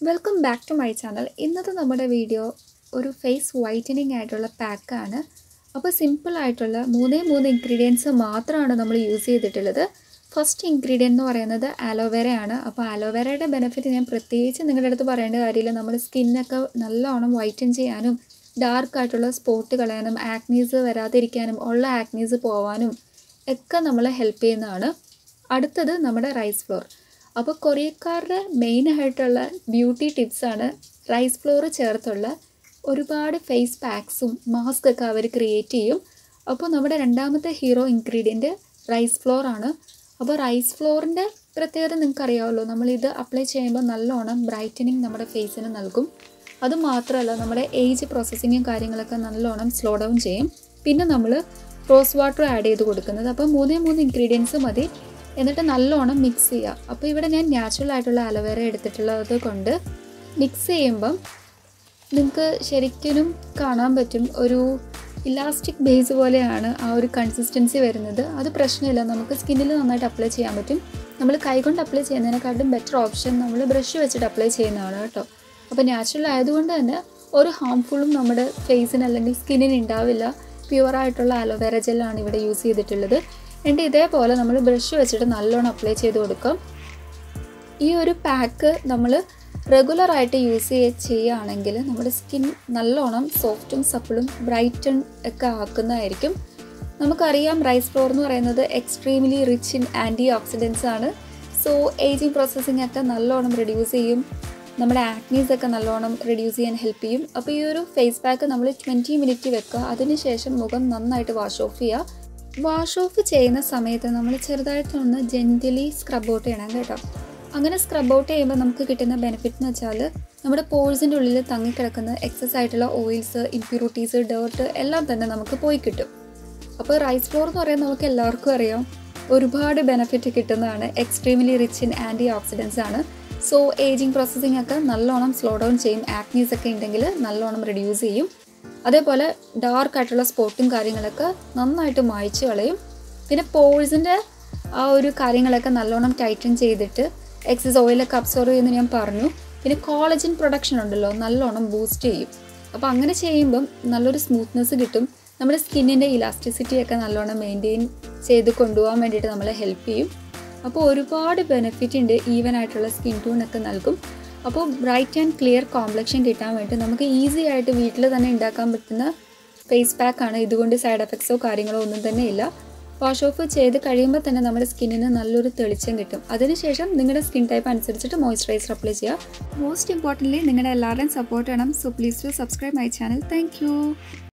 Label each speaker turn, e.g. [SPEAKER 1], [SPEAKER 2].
[SPEAKER 1] welcome back to my channel ഇന്നത്തെ നമ്മുടെ video ഒരു ഫേസ് വൈറ്റനിങ് ആയിട്ടുള്ള പാക്കാണ് അപ്പോൾ സിമ്പിൾ ആയിട്ടുള്ള മൂന്നേ മൂന്ന് ഇൻഗ്രീഡിയൻസ് മാത്രമാണ് നമ്മൾ യൂസ് ചെയ്തിട്ടുള്ളത് ഫസ്റ്റ് ഇൻഗ്രീഡിയൻ്റ് എന്ന് പറയുന്നത് ആലോവേരയാണ് അപ്പോൾ ആലോവേരയുടെ ബെനിഫിറ്റ് ഞാൻ പ്രത്യേകിച്ച് നിങ്ങളുടെ അടുത്ത് പറയേണ്ട കാര്യമില്ല നമ്മുടെ സ്കിന്നൊക്കെ നല്ലോണം വൈറ്റൻ ചെയ്യാനും ഡാർക്ക് ആയിട്ടുള്ള സ്പോട്ട് കളയാനും ആക്നീസ് വരാതിരിക്കാനും ഉള്ള ആക്നീസ് പോവാനും ഒക്കെ നമ്മളെ ഹെൽപ്പ് ചെയ്യുന്നതാണ് അടുത്തത് നമ്മുടെ റൈസ് ഫ്ലോർ അപ്പോൾ കൊറിയക്കാരുടെ മെയിൻ ആയിട്ടുള്ള ബ്യൂട്ടി ടിപ്സാണ് റൈസ് ഫ്ലോർ ചേർത്തുള്ള ഒരുപാട് ഫേസ് പാക്സും മാസ്ക് ഒക്കെ അവർ ക്രിയേറ്റ് ചെയ്യും അപ്പോൾ നമ്മുടെ രണ്ടാമത്തെ ഹീറോ ഇൻഗ്രീഡിയൻറ്റ് റൈസ് ഫ്ലോർ ആണ് അപ്പോൾ റൈസ് ഫ്ലോറിൻ്റെ പ്രത്യേകത നിങ്ങൾക്ക് അറിയാമല്ലോ നമ്മളിത് അപ്ലൈ ചെയ്യുമ്പോൾ നല്ലോണം ബ്രൈറ്റനിങ് നമ്മുടെ ഫേസിന് നൽകും അത് മാത്രമല്ല നമ്മുടെ ഏജ് പ്രോസസ്സിങ്ങും കാര്യങ്ങളൊക്കെ നല്ലോണം സ്ലോ ഡൗൺ ചെയ്യും പിന്നെ നമ്മൾ റോസ് വാട്ടർ ആഡ് ചെയ്ത് കൊടുക്കുന്നത് അപ്പോൾ മൂന്നേ മൂന്ന് ഇൻഗ്രീഡിയൻസ് മതി എന്നിട്ട് നല്ലോണം മിക്സ് ചെയ്യുക അപ്പോൾ ഇവിടെ ഞാൻ നാച്ചുറൽ ആയിട്ടുള്ള അലോവേര എടുത്തിട്ടുള്ളത് കൊണ്ട് മിക്സ് ചെയ്യുമ്പം നിങ്ങൾക്ക് ശരിക്കും കാണാൻ പറ്റും ഒരു ഇലാസ്റ്റിക് ബേസ് പോലെയാണ് ആ ഒരു കൺസിസ്റ്റൻസി വരുന്നത് അത് പ്രശ്നമില്ല നമുക്ക് സ്കിന്നിൽ നന്നായിട്ട് അപ്ലൈ ചെയ്യാൻ പറ്റും നമ്മൾ കൈകൊണ്ട് അപ്ലൈ ചെയ്യുന്നതിനെക്കാട്ടും ബെറ്റർ ഓപ്ഷൻ നമ്മൾ ബ്രഷ് വെച്ചിട്ട് അപ്ലൈ ചെയ്യുന്നതാണ് കേട്ടോ അപ്പോൾ നാച്ചുറൽ ആയതുകൊണ്ട് തന്നെ ഒരു ഹാംഫുള്ളും നമ്മുടെ ഫേസിന് അല്ലെങ്കിൽ സ്കിന്നിന് ഉണ്ടാവില്ല പ്യുവർ ആയിട്ടുള്ള അലോവേര ജെല്ലാണ് ഇവിടെ യൂസ് ചെയ്തിട്ടുള്ളത് എന്നിട്ട് ഇതേപോലെ നമ്മൾ ബ്രഷ് വെച്ചിട്ട് നല്ലോണം അപ്ലൈ ചെയ്ത് കൊടുക്കാം ഈ ഒരു പാക്ക് നമ്മൾ റെഗുലറായിട്ട് യൂസ് ചെയ്യ ചെയ്യുകയാണെങ്കിൽ നമ്മുടെ സ്കിൻ നല്ലോണം സോഫ്റ്റും സപ്പിളും ബ്രൈറ്റൺ ഒക്കെ ആക്കുന്നതായിരിക്കും നമുക്കറിയാം റൈസ് ഫ്ലോർ എന്ന് പറയുന്നത് extremely rich in antioxidants ആണ് സോ ഏജിങ് പ്രോസസ്സിംഗ് ഒക്കെ നല്ലോണം റിഡ്യൂസ് ചെയ്യും നമ്മുടെ ആക്നീസ് ഒക്കെ നല്ലോണം റിഡ്യൂസ് ചെയ്യാൻ ഹെൽപ്പ് ചെയ്യും അപ്പോൾ ഈ ഒരു ഫേസ് പാക്ക് നമ്മൾ ട്വൻറ്റി മിനിറ്റ് വെക്കുക അതിനുശേഷം മുഖം നന്നായിട്ട് വാഷ് ഓഫ് ചെയ്യുക വാഷ് ഓഫ് ചെയ്യുന്ന സമയത്ത് നമ്മൾ ചെറുതായിട്ടൊന്ന് ജെൻറ്റലി സ്ക്രബ് ഔട്ട് ചെയ്യണം കേട്ടോ അങ്ങനെ സ്ക്രബ് ഔട്ട് ചെയ്യുമ്പോൾ നമുക്ക് കിട്ടുന്ന ബെനിഫിറ്റ് എന്ന് വെച്ചാൽ നമ്മുടെ പോഴ്സിൻ്റെ ഉള്ളിൽ തങ്ങിക്കിടക്കുന്ന എക്സസ് ആയിട്ടുള്ള ഓയിൽസ് ഇമ്പ്യൂരിറ്റീസ് ഡേർട്ട് എല്ലാം തന്നെ നമുക്ക് പോയി കിട്ടും അപ്പോൾ റൈസ് ഫ്ലോർ എന്ന് പറയുന്നത് നമുക്ക് എല്ലാവർക്കും അറിയാം ഒരുപാട് ബെനിഫിറ്റ് കിട്ടുന്നതാണ് extremely rich in antioxidants ആണ് സോ ഏജിങ് പ്രോസസ്സിംഗ് ഒക്കെ നല്ലോണം സ്ലോ ഡൗൺ ചെയ്യും ആക്നീസ് ഒക്കെ ഉണ്ടെങ്കിൽ നല്ലോണം റിഡ്യൂസ് ചെയ്യും അതേപോലെ ഡാർക്ക് ആയിട്ടുള്ള സ്പോട്ടും കാര്യങ്ങളൊക്കെ നന്നായിട്ട് മായ്ച്ചു കളയും പിന്നെ പോഴ്സിൻ്റെ ആ ഒരു കാര്യങ്ങളൊക്കെ നല്ലോണം ടൈറ്റൻ ചെയ്തിട്ട് എക്സസ് ഓയിലൊക്കെ അബ്സോർവ് ചെയ്യുമെന്ന് ഞാൻ പറഞ്ഞു പിന്നെ കോളേജിൻ പ്രൊഡക്ഷൻ ഉണ്ടല്ലോ നല്ലോണം ബൂസ്റ്റ് ചെയ്യും അപ്പോൾ അങ്ങനെ ചെയ്യുമ്പം നല്ലൊരു സ്മൂത്ത്നെസ് കിട്ടും നമ്മുടെ സ്കിന്നിൻ്റെ ഇലാസ്റ്റിസിറ്റി ഒക്കെ നല്ലോണം മെയിൻറ്റെയിൻ ചെയ്ത് കൊണ്ടുപോകാൻ വേണ്ടിയിട്ട് നമ്മളെ ഹെൽപ്പ് ചെയ്യും അപ്പോൾ ഒരുപാട് ബെനിഫിറ്റ് ഉണ്ട് ഈവൻ ആയിട്ടുള്ള സ്കിൻ ടൂണൊക്കെ നൽകും അപ്പോൾ ബ്രൈറ്റ് ആൻഡ് ക്ലിയർ കോംപ്ലക്ഷൻ കിട്ടാൻ വേണ്ടി നമുക്ക് ഈസി ആയിട്ട് വീട്ടിൽ തന്നെ ഉണ്ടാക്കാൻ പറ്റുന്ന ഫേസ് പാക്കാണ് ഇതുകൊണ്ട് സൈഡ് എഫക്ട്സോ കാര്യങ്ങളോ ഒന്നും തന്നെ ഇല്ല വാഷ് ഓഫ് ചെയ്ത് കഴിയുമ്പോൾ തന്നെ നമ്മുടെ സ്കിന്നിന് നല്ലൊരു തെളിച്ചം കിട്ടും അതിനുശേഷം നിങ്ങളുടെ സ്കിൻ ടൈപ്പ് അനുസരിച്ചിട്ട് മോയ്സ്ചറൈസർ അപ്ലൈ ചെയ്യുക മോസ്റ്റ് ഇമ്പോർട്ടൻ്റ്ലി നിങ്ങളുടെ എല്ലാവരുടെയും സപ്പോർട്ട് വേണം so please to subscribe my channel thank